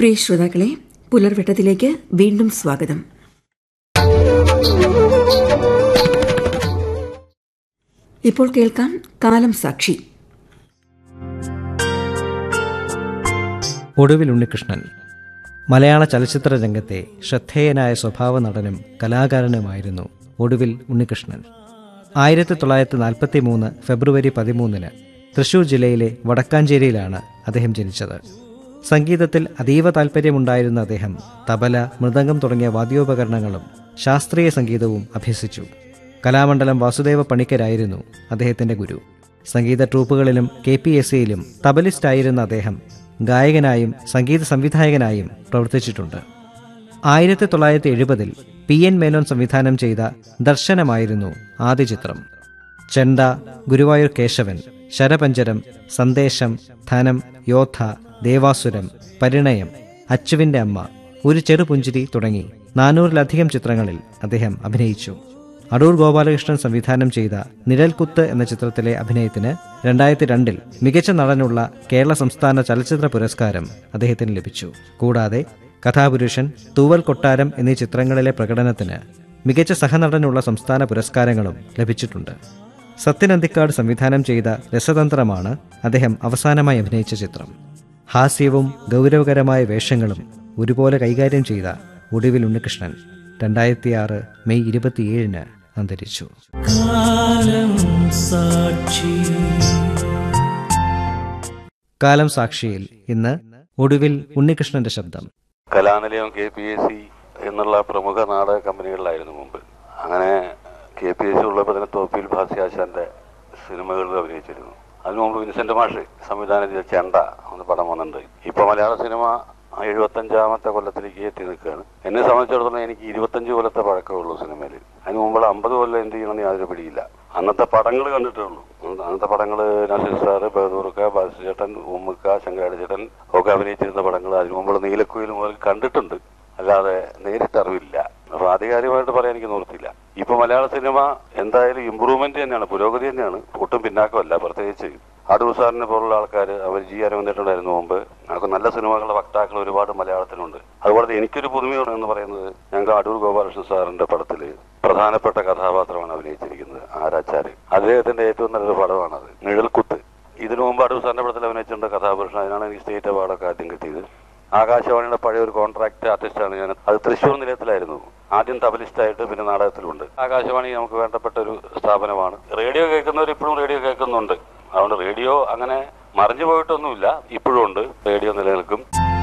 പ്രിയ ശ്രോതാക്കളെ പുലർവെട്ടത്തിലേക്ക് വീണ്ടും സ്വാഗതം ഇപ്പോൾ കേൾക്കാം കാലം സാക്ഷി ഒടുവിൽ ഉണ്ണികൃഷ്ണൻ മലയാള ചലച്ചിത്ര രംഗത്തെ ശ്രദ്ധേയനായ സ്വഭാവ നടനും കലാകാരനുമായിരുന്നു ഒടുവിൽ ഉണ്ണികൃഷ്ണൻ ആയിരത്തി തൊള്ളായിരത്തി നാൽപ്പത്തി മൂന്ന് ഫെബ്രുവരി പതിമൂന്നിന് തൃശൂർ ജില്ലയിലെ വടക്കാഞ്ചേരിയിലാണ് അദ്ദേഹം ജനിച്ചത് സംഗീതത്തിൽ അതീവ താൽപ്പര്യമുണ്ടായിരുന്ന അദ്ദേഹം തബല മൃദംഗം തുടങ്ങിയ വാദ്യോപകരണങ്ങളും ശാസ്ത്രീയ സംഗീതവും അഭ്യസിച്ചു കലാമണ്ഡലം വാസുദേവ പണിക്കരായിരുന്നു അദ്ദേഹത്തിന്റെ ഗുരു സംഗീത ട്രൂപ്പുകളിലും കെ പി എസ് സിയിലും തബലിസ്റ്റായിരുന്ന അദ്ദേഹം ഗായകനായും സംഗീത സംവിധായകനായും പ്രവർത്തിച്ചിട്ടുണ്ട് ആയിരത്തി തൊള്ളായിരത്തി എഴുപതിൽ പി എൻ മേനോൻ സംവിധാനം ചെയ്ത ദർശനമായിരുന്നു ആദ്യ ചിത്രം ചെണ്ട ഗുരുവായൂർ കേശവൻ ശരപഞ്ചരം സന്ദേശം ധനം യോദ്ധ ദേവാസുരം പരിണയം അച്ചുവിന്റെ അമ്മ ഒരു ചെറുപുഞ്ചിരി തുടങ്ങി നാനൂറിലധികം ചിത്രങ്ങളിൽ അദ്ദേഹം അഭിനയിച്ചു അടൂർ ഗോപാലകൃഷ്ണൻ സംവിധാനം ചെയ്ത നിഴൽക്കുത്ത് എന്ന ചിത്രത്തിലെ അഭിനയത്തിന് രണ്ടായിരത്തി രണ്ടിൽ മികച്ച നടനുള്ള കേരള സംസ്ഥാന ചലച്ചിത്ര പുരസ്കാരം അദ്ദേഹത്തിന് ലഭിച്ചു കൂടാതെ കഥാപുരുഷൻ തൂവൽ കൊട്ടാരം എന്നീ ചിത്രങ്ങളിലെ പ്രകടനത്തിന് മികച്ച സഹനടനുള്ള സംസ്ഥാന പുരസ്കാരങ്ങളും ലഭിച്ചിട്ടുണ്ട് സത്യൻ അന്തിക്കാട് സംവിധാനം ചെയ്ത രസതന്ത്രമാണ് അദ്ദേഹം അവസാനമായി അഭിനയിച്ച ചിത്രം ഹാസ്യവും ഗൗരവകരമായ വേഷങ്ങളും ഒരുപോലെ കൈകാര്യം ചെയ്ത ഒടുവിൽ ഉണ്ണികൃഷ്ണൻ രണ്ടായിരത്തി ആറ് മെയ് ഇരുപത്തിയേഴിന് അന്തരിച്ചു കാലം സാക്ഷിയിൽ ഇന്ന് ഒടുവിൽ ഉണ്ണികൃഷ്ണന്റെ ശബ്ദം Kalanilayam K P S C എന്നുള്ള പ്രമുഖ നാടക കമ്പനികളിലായിരുന്നു മുമ്പ് അങ്ങനെ കെ പി എസ് സി ഉള്ളപ്പോൾ തന്നെ തോപ്പിൽ ഭാസ്യാശാന്റെ സിനിമകളിൽ അഭിനയിച്ചിരുന്നു അതിനു മുമ്പ് വിൻസെന്റ് മാഷ് സംവിധാനം ചെയ്ത ചെണ്ട എന്ന പടം വന്നിട്ടുണ്ട് ഇപ്പൊ മലയാള സിനിമ എഴുപത്തഞ്ചാമത്തെ കൊല്ലത്തിലേക്ക് എത്തി നിൽക്കുകയാണ് എന്നെ സംബന്ധിച്ചിടത്തോളം എനിക്ക് ഇരുപത്തഞ്ച് കൊല്ലത്തെ പഴക്കമുള്ളൂ സിനിമയിൽ അതിന് മുമ്പുള്ള അമ്പത് കൊല്ലം എന്ത് ചെയ്യണമെന്ന് യാതൊരു പിടിയില്ല അന്നത്തെ പടങ്ങൾ കണ്ടിട്ടേ ഉള്ളൂ അന്നത്തെ പടങ്ങൾ നസീർ സാറ് ബഹദൂർക്ക ബാലചേട്ടൻ ഉമ്മുക്ക ശങ്കരാട് ചേട്ടൻ ഒക്കെ അഭിനയിച്ചിരുന്ന പടങ്ങൾ അതിനു മുമ്പുള്ള നീലക്കുയിൽ മുതൽ കണ്ടിട്ടുണ്ട് അല്ലാതെ നേരിട്ട് അറിവില്ല അപ്പൊ ആധികാരികമായിട്ട് പറയാൻ എനിക്ക് നിവൃത്തിയില്ല ഇപ്പൊ മലയാള സിനിമ എന്തായാലും ഇമ്പ്രൂവ്മെന്റ് തന്നെയാണ് പുരോഗതി തന്നെയാണ് ഒട്ടും പിന്നാക്കമല്ല പ്രത്യേകിച്ച് അടൂർ സാറിനെ പോലുള്ള ആൾക്കാർ അവർ ജി അരവിന്ദേട്ടനായിരുന്നു മുമ്പ് നമുക്ക് നല്ല സിനിമകളുടെ വക്താക്കൾ ഒരുപാട് മലയാളത്തിലുണ്ട് അതുപോലെ എനിക്കൊരു പുതുമയോട് എന്ന് പറയുന്നത് ഞങ്ങൾക്ക് അടൂർ ഗോപാലകൃഷ്ണൻ സാറിന്റെ പടത്തില് പ്രധാനപ്പെട്ട കഥാപാത്രമാണ് അഭിനയിച്ചിരിക്കുന്നത് ആരാച്ചാര് അദ്ദേഹത്തിന്റെ ഏറ്റവും നല്ലൊരു പടമാണത് നിഴൽക്കുത്ത് ഇതിനു മുമ്പ് അടൂർ സാറിന്റെ പടത്തിൽ അഭിനയിച്ചിട്ടുണ്ട് കഥാപുരുഷൻ അതിനാണ് എനിക്ക് സ്റ്റേറ്റ് അവാർഡൊക്കെ ആദ്യം കിട്ടിയത് ആകാശവാണിയുടെ പഴയ ഒരു കോൺട്രാക്ട് ആർട്ടിസ്റ്റാണ് ഞാൻ അത് തൃശ്ശൂർ നിലയത്തിലായിരുന്നു ആദ്യം തബലിസ്റ്റായിട്ട് പിന്നെ നാടകത്തിലുണ്ട് ആകാശവാണി നമുക്ക് വേണ്ടപ്പെട്ട ഒരു സ്ഥാപനമാണ് റേഡിയോ കേൾക്കുന്നവർ ഇപ്പോഴും റേഡിയോ കേൾക്കുന്നുണ്ട് അതുകൊണ്ട് റേഡിയോ അങ്ങനെ മറിഞ്ഞു പോയിട്ടൊന്നുമില്ല ഇപ്പോഴും ഉണ്ട് റേഡിയോ നിലനിൽക്കും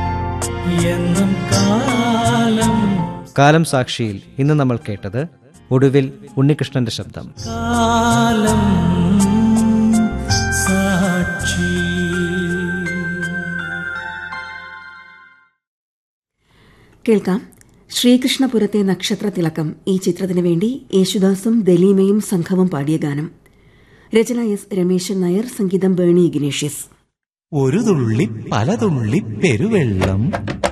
കാലം സാക്ഷിയിൽ ഇന്ന് നമ്മൾ കേട്ടത് ഒടുവിൽ ഉണ്ണികൃഷ്ണന്റെ ശബ്ദം കേൾക്കാം ശ്രീകൃഷ്ണപുരത്തെ നക്ഷത്ര തിളക്കം ഈ ചിത്രത്തിനു വേണ്ടി യേശുദാസും ദലീമയും സംഘവും പാടിയ ഗാനം രചന എസ് രമേശൻ നായർ സംഗീതം ബേണി ഇഗ്നേഷ്യസ് ഒരു തുള്ളി പല തുള്ളി പെരുവെള്ളം